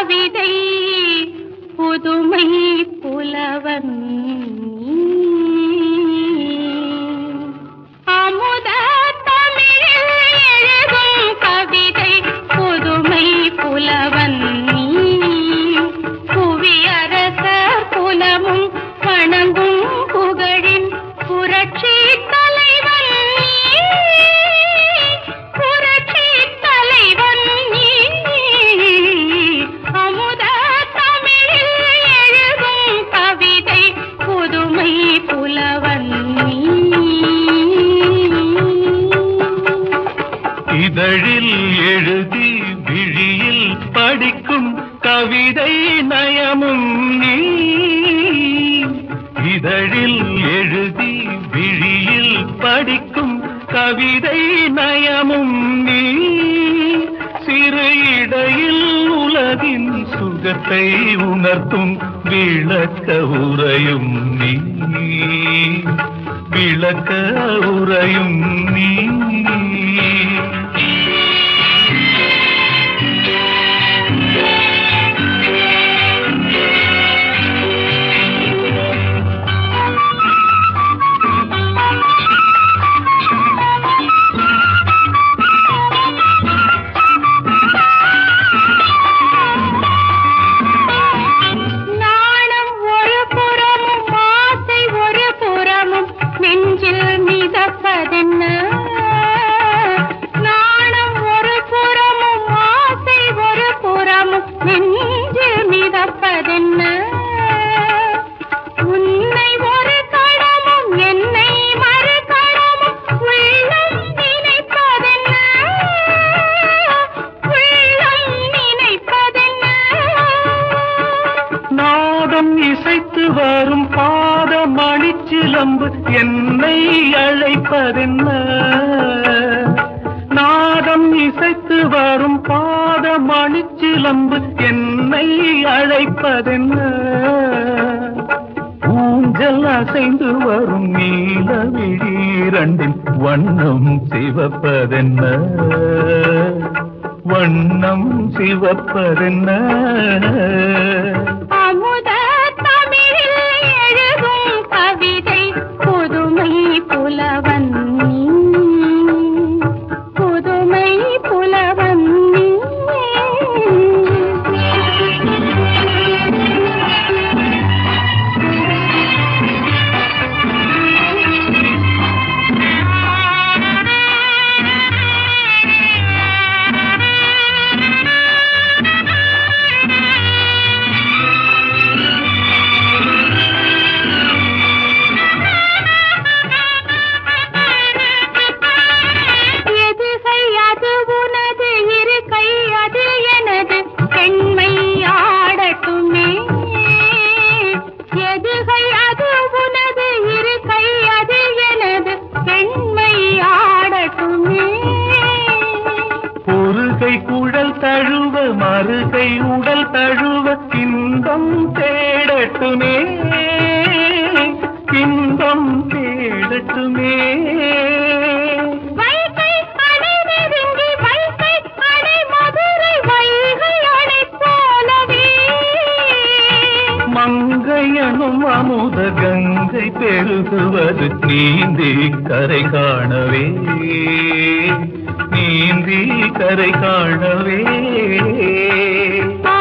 கவிதை புதுமை புலவன் அமுத தமிழில் எழுதும் கவிதை புதுமை புலவன் புவியரசர் குலமும் வணங்கும் புகழின் புரட்சி தலைவன் நீ. புரட்சி தலைவன் நீ. அமுத தமிழில் எழுதும் கவிதை புதுமை புலவன் நீ. இதழில் எழுதி விழியில் படிக்கும் கவிதை நயமும் நீ இதழில் எழுதி விழியில் படிக்கும் கவிதை நயமும் நீ சிறு இடையில் உலகின் சுகத்தை உணர்த்தும் விளக்க உரையும் நீ விளக்க உரையும் நீ நாணம் ஒரு புறமும் ஆசை ஒரு புறமும் நெஞ்சில் மிதப்பதென்ன நாணம் ஒரு புறமும் ஆசை ஒரு புறமும் நெஞ்சில் மிதப்பதென்ன உன்னை ஒரு கடமும் என்னை மறு கடமும் உள்ளம் நினைப்பதென்ன உள்ளம் நினைப்பதென்ன நாதம் இசைத்து வரும் பாத மணிச்சிலம்பு என்னை அழைப்பதென்ன நாதம் இசைத்து வரும் பாத மணிச்சிலம்பு என்னை அழைப்பதென்ன ஊஞ்சல் அசைந்து வரும் நீல விழீரண்டின் வண்ணம் சிவப்பதென்ன வண்ணம் சிவப்பதென்ன அமுத தமிழில் எழுதும் கவிதை புதுமை புலவன் நீ. புதுமை புலவன் நீ. எதுகை அது உனது இருக்கை அது எனது பெண்மை ஆடட்டுமே எதுகை அது உனது இருக்கை அது எனது பெண்மை ஆடட்டுமே ஒருகை குழல் தழுவ மறுகை உடல் தழுவ இன்பம் தேடட்டுமே இன்பம் தேடட்டுமே வைகை அணை நெருங்கி வைகை அணை மதுரை வைகை அணை போலவே மங்கையனும் அமுத கங்கை பெருகுவது நீந்தி கரை காணவே நீந்தி கரை காணவே ஆ